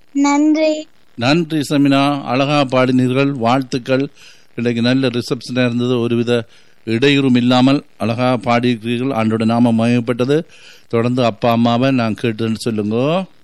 நன்றி நன்றி சமினா அழகா பாடினீர்கள் வாழ்த்துக்கள் இன்றைக்கு நல்ல ரிசப்ஷனாக இருந்தது ஒருவித இடையூறும் இல்லாமல் அழகா பாடியிருக்கிறீர்கள் ஆண்டோட நாம மயப்பட்டது தொடர்ந்து அப்பா அம்மாவை நான் கேட்டுன்னு சொல்லுங்க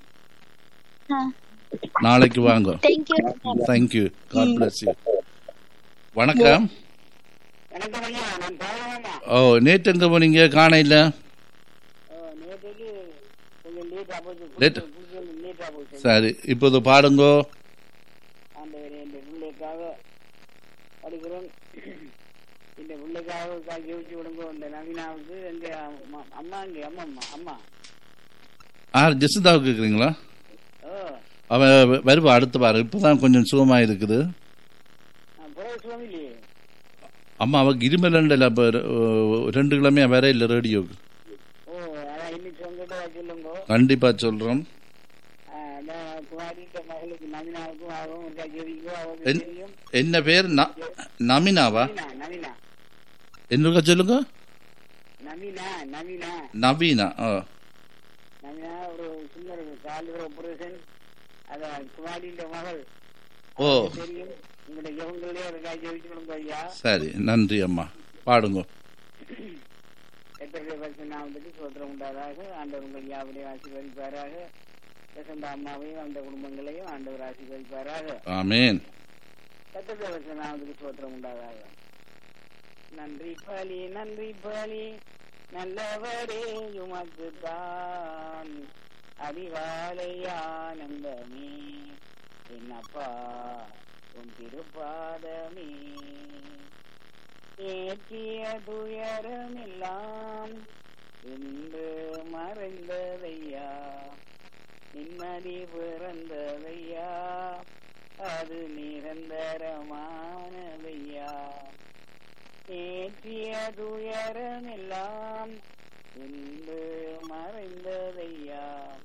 நாளைக்கு வாங்க thank you thank you God bless you வணக்கம் வணக்கம் ஐயா நான் பாவமாமா ஓ நேற்று எங்க போனீங்க காண இல்ல நேற்றுக்கு கொஞ்சம் லேட்டாக போச்சு Late. லேட்டாக போச்சு சரி இப்போது பாடுங்கோ ஆண்டவர் என் பிள்ளைக்காக படிக்கிறோம் இந்த பிள்ளைக்காக காய்ச்சி வச்சு விடுங்க இந்த நவீனாவுக்கு எங்க அம்மா அம்மா இங்கே அம்மா அம்மா அம்மா ஆ ஜெசிதாவுக்கு கேட்குறீங்களா ஓ அவன் வருவா அடுத்து பாரு இப்போதான் கொஞ்சம் சுகமா இருக்குது நான் பிறகு சுவாமி இல்லையே அம்மா அவக்கு இருமலண்டல இப்போ ரெண்டு கிழமையா வேற இல்லை ரேடியோக்கு ஓ அதான் இன்னைக்கு உங்ககிட்ட சொல்லுங்க கண்டிப்பா சொல்றோம் குமாரிட்ட மகளுக்கு நவீனாவுக்கும் ஆகும் ஜெவிக்கும் அவங்க என்- தெரியும் என்ன பேர் ந- நமினாவா நவீனா நவீனா என்னக்கா சொல்லுங்க நவீனா நவீனா நவீனா ஓ நவீனா ஒரு சின்ன ஒரு கால் ஒரு ஆபரேஷன் அதான் குமாரின்ற மகள் ஓ தெரியும் உங்களுடைய இவங்களே ஒரு காய்ச்சி வச்சு கொடுங்க ஐயா சரி நன்றி அம்மா பாடுங்க எத்தனை பரிசு நான் வந்துட்டு சோத்திரம் உண்டாதாக ஆண்டவர் உங்கள் யாவரையும் ஆசீர்வதிப்பாராக வசந்த அம்மாவையும் அந்த குடும்பங்களையும் ஆண்டவர் ஆசீர்வதிப்பாராக ஆமேன் எத்தனை பரிசு நான் வந்துட்டு சோத்திரம் உண்டாதாக நன்றி பலி நன்றி பலி நல்லவரே உமக்கு தான் அதிகாலை ஆனந்தமே என்னப்பா உன் திருப்பாதமே ஏற்றிய துயரமெல்லாம் இன்று மறைந்ததையா நிம்மதி பிறந்ததையா அது நிரந்தரமானதையா ஏற்றிய துயரமெல்லாம் இன்று மறைந்ததையா